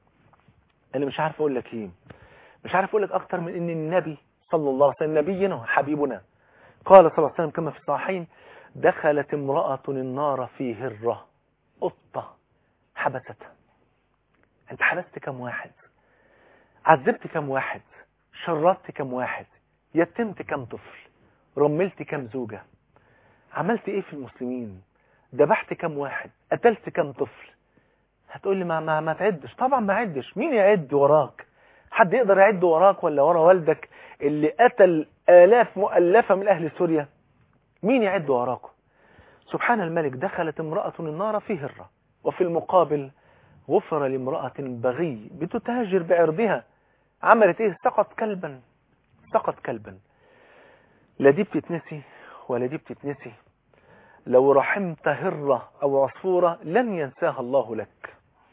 انا مش عارف اقول لك ايه مش عارف اقول لك اكتر من ان النبي صلى الله عليه وسلم نبينا حبيبنا قال صلى الله عليه وسلم كما في الصحيحين دخلت امرأة النار في هرة قطة حبستها انت حبست كم واحد عذبت كم واحد شردت كم واحد يتمت كم طفل رملت كم زوجة عملت ايه في المسلمين ذبحت كم واحد قتلت كم طفل هتقول لي ما, ما, ما تعدش طبعا ما عدش مين يعد وراك حد يقدر يعد وراك ولا ورا والدك اللي قتل آلاف مؤلفة من أهل سوريا مين يعد وراكم سبحان الملك دخلت امرأة النار في هرة وفي المقابل غفر لامرأة بغي بتتاجر بعرضها عملت ايه سقط كلبا سقط كلبا لا دي بتتنسي ولا دي بتتنسي لو رحمت هرة أو عصفورة لن ينساها الله لك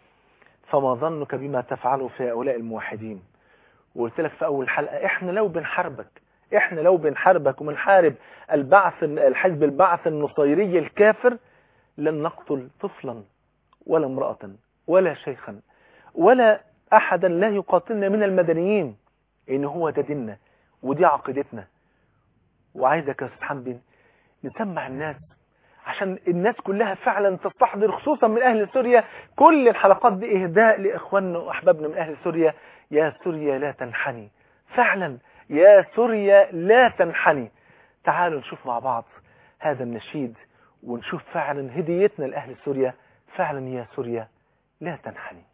فما ظنك بما تفعله في هؤلاء الموحدين وقلت لك في أول حلقة إحنا لو بنحاربك إحنا لو بنحاربك وبنحارب البعث الحزب البعث النصيري الكافر لن نقتل طفلا ولا امرأة ولا شيخا ولا أحدا لا يقاتلنا من المدنيين إن هو ده ديننا ودي عقيدتنا وعايزك يا أستاذ حمدي نسمع الناس عشان الناس كلها فعلا تستحضر خصوصا من أهل سوريا كل الحلقات دي إهداء لإخواننا وأحبابنا من أهل سوريا يا سوريا لا تنحني فعلا يا سوريا لا تنحني تعالوا نشوف مع بعض هذا النشيد ونشوف فعلا هديتنا لأهل سوريا فعلا يا سوريا لا تنحني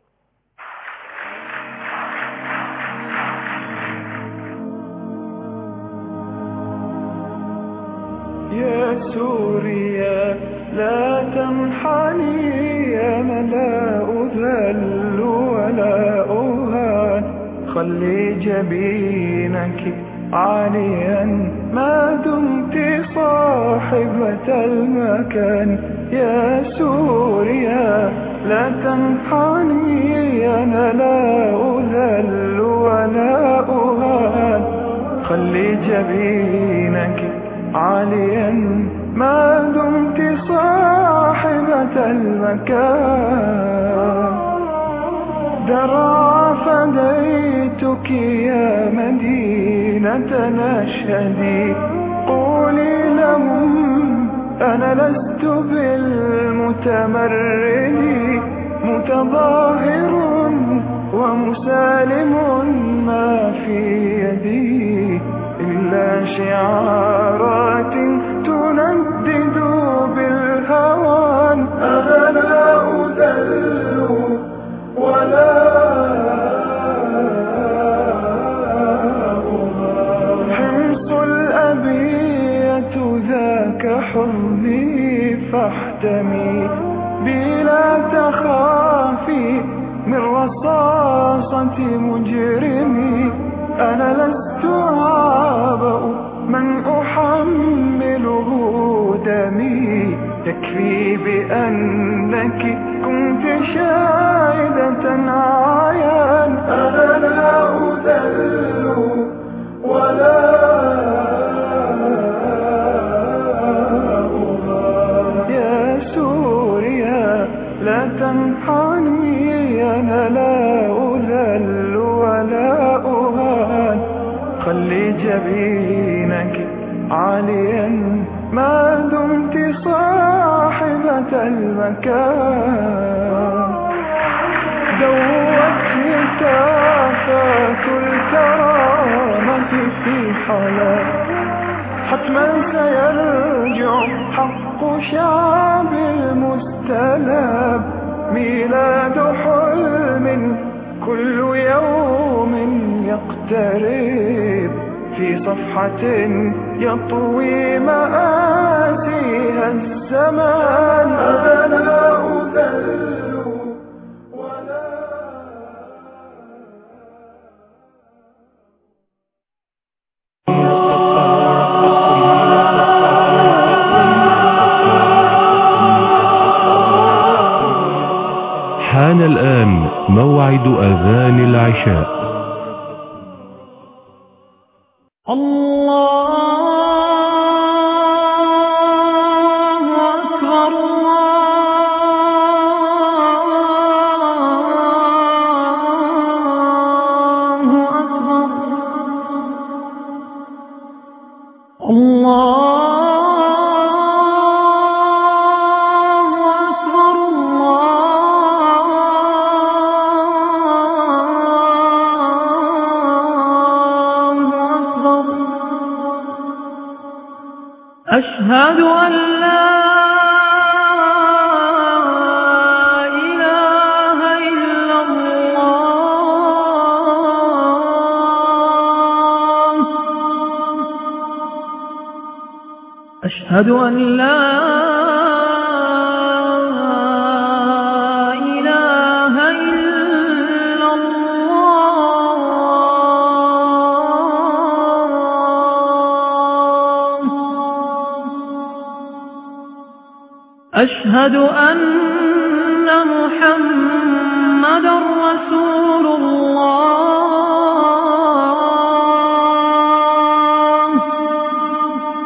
يا سوريا لا تنحني يا لا أذل ولا أهان خلي جبينك عاليا ما دمت صاحبة المكان يا سوريا لا تنحني أنا لا أذل ولا أهان خلي جبينك عاليا ما دمت صاحبة المكان درع فديتك يا مدينة نشهدي قولي لهم أنا لست بالمتمرد متظاهر ومسالم ما في يدي إلا شعارات تندد بالهوان أنا لا أذل ولا حمص الأبية ذاك حظي فاحتمي بلا تخافي من رصاصة مجرمي أنا لست عابأ من أحمله دمي يكفي بأنك كنت شاهدة عيان أنا لا أذل ولا دينك عاليا ما دمت صاحبة المكان دوت هتافات الكرامة في حلال حتما سيرجع حق شعب المستلب ميلاد حلم كل يوم يقترب في صفحة يطوي مآسيها الزمان أنا أذل ولا حان الآن موعد أذان العشاء الله أكبر الله أكبر الله أكبر الله أكبر أشهد أن لا إله إلا الله أشهد أن لا إله إلا الله أشهد أن محمد رسول الله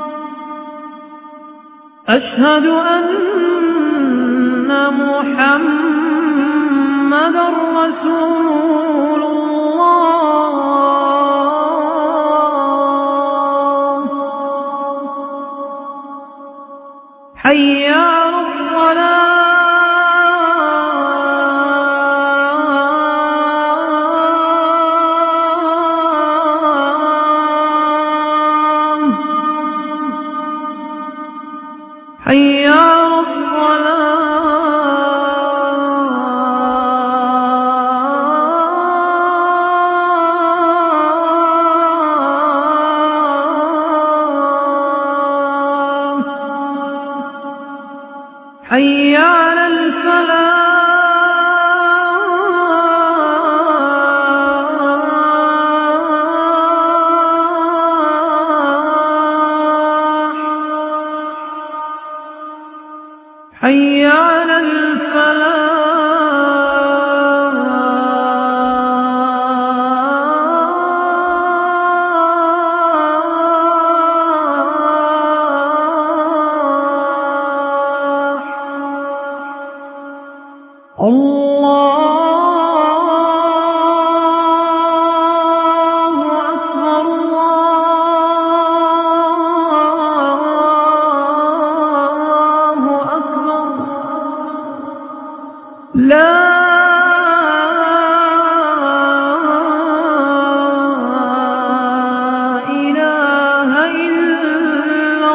أشهد أن محمد رسول الله حي على الصلاة حي على الصلاة حي على الفلاح حي على الفلاح الله أكبر الله أكبر لا إله إلا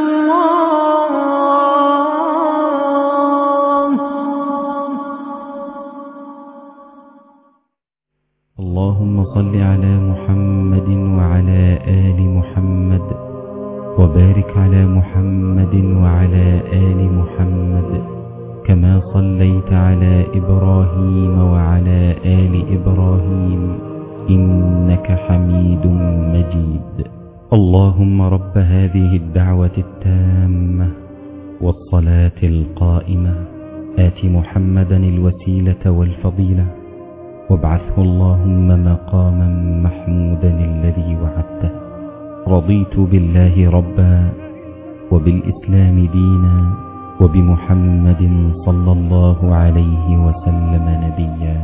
الله اللهم صل على محمد وعلى آل محمد وبارك على محمد وعلى آل محمد كما صليت على إبراهيم وعلى آل إبراهيم إنك حميد مجيد اللهم رب هذه الدعوة التامة والصلاة القائمة آت محمدا الوسيلة والفضيلة وابعثه اللهم مقاما محمودا الذي وعدته رضيت بالله ربا وبالإسلام دينا وبمحمد صلى الله عليه وسلم نبيا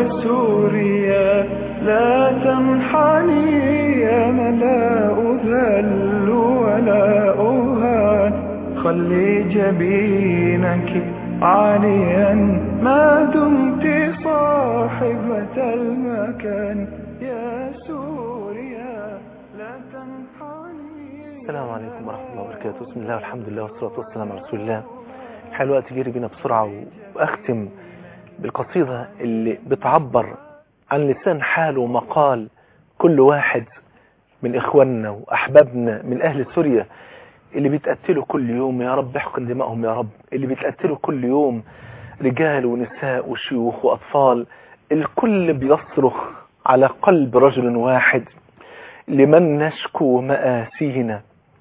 يا سوريا لا تنحني يا ملا أذل ولا أهان خلي جبينك عاليا ما دمت صاحبة المكان يا سوريا لا تنحني السلام عليكم ورحمة الله وبركاته بسم الله والحمد لله والصلاة والسلام على رسول الله الحقيقة الوقت جري بينا بسرعة وأختم بالقصيدة اللي بتعبر عن لسان حال ومقال كل واحد من إخواننا وأحبابنا من أهل سوريا اللي بيتقتلوا كل يوم يا رب احقن دمائهم يا رب اللي بيتقتلوا كل يوم رجال ونساء وشيوخ وأطفال الكل بيصرخ على قلب رجل واحد لمن نشكو مآسينا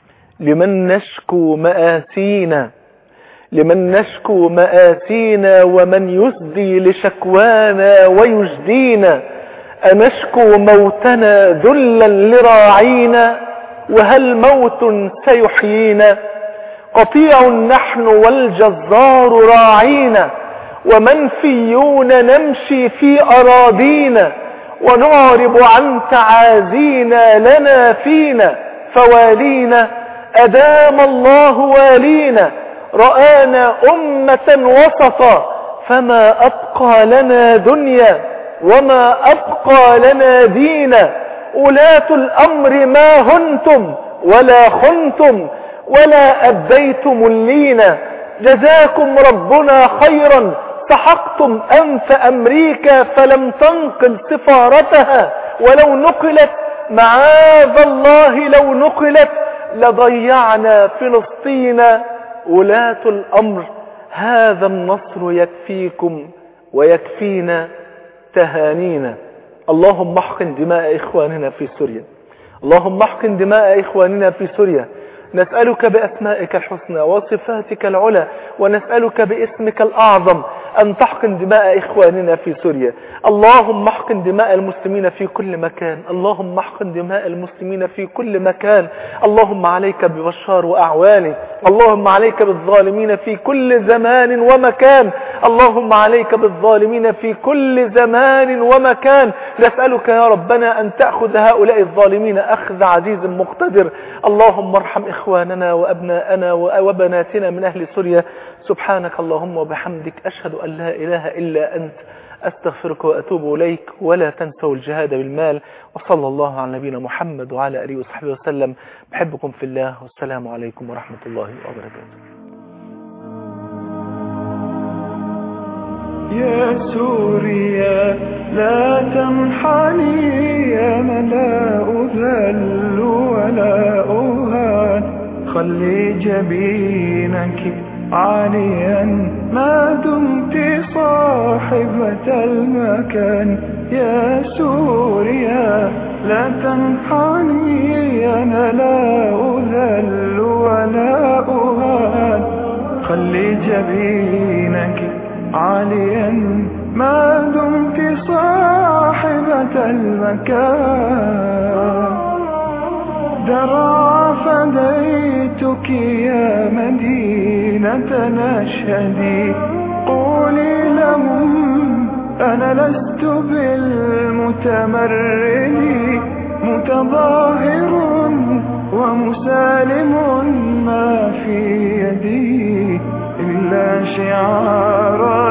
لمن نشكو مآسينا لمن نشكو مآسينا ومن يسدي لشكوانا ويجدينا أنشكو موتنا ذلا لراعينا وهل موت سيحيينا قطيع نحن والجزار راعينا ومنفيون نمشي في أراضينا ونعرب عن تعازينا لنا فينا فوالينا أدام الله والينا رآنا أمة وسطا فما أبقى لنا دنيا وما أبقى لنا دينا أولاة الأمر ما هنتم ولا خنتم ولا أديتم اللينا جزاكم ربنا خيرا سحقتم أنف أمريكا فلم تنقل سفارتها ولو نقلت معاذ الله لو نقلت لضيعنا فلسطين ولاة الأمر هذا النصر يكفيكم ويكفينا تهانينا اللهم احقن دماء إخواننا في سوريا اللهم احقن دماء إخواننا في سوريا نسألك بأسمائك الحسنى وصفاتك العلى ونسألك باسمك الأعظم أن تحقن دماء إخواننا في سوريا اللهم احقن دماء المسلمين في كل مكان اللهم احقن دماء المسلمين في كل مكان اللهم عليك ببشار وأعوانه اللهم عليك بالظالمين في كل زمان ومكان اللهم عليك بالظالمين في كل زمان ومكان نسألك يا ربنا أن تأخذ هؤلاء الظالمين أخذ عزيز مقتدر اللهم ارحم إخواننا وأبناءنا وبناتنا من أهل سوريا سبحانك اللهم وبحمدك أشهد أن لا إله إلا أنت أستغفرك وأتوب إليك ولا تنسوا الجهاد بالمال وصلى الله على نبينا محمد وعلى آله وصحبه وسلم بحبكم في الله والسلام عليكم ورحمة الله وبركاته يا سوريا لا تنحني يا ملا أذل ولا أهان خلي جبينك عاليا ما دمت صاحبة المكان يا سوريا لا تنحني أنا لا أذل ولا أهان خلي جبينك عاليا ما دمت صاحبة المكان درع فديتك يا مدينة نشهدي قولي لهم أنا لست بالمتمرد متظاهر ومسالم ما في يدي إلا شعار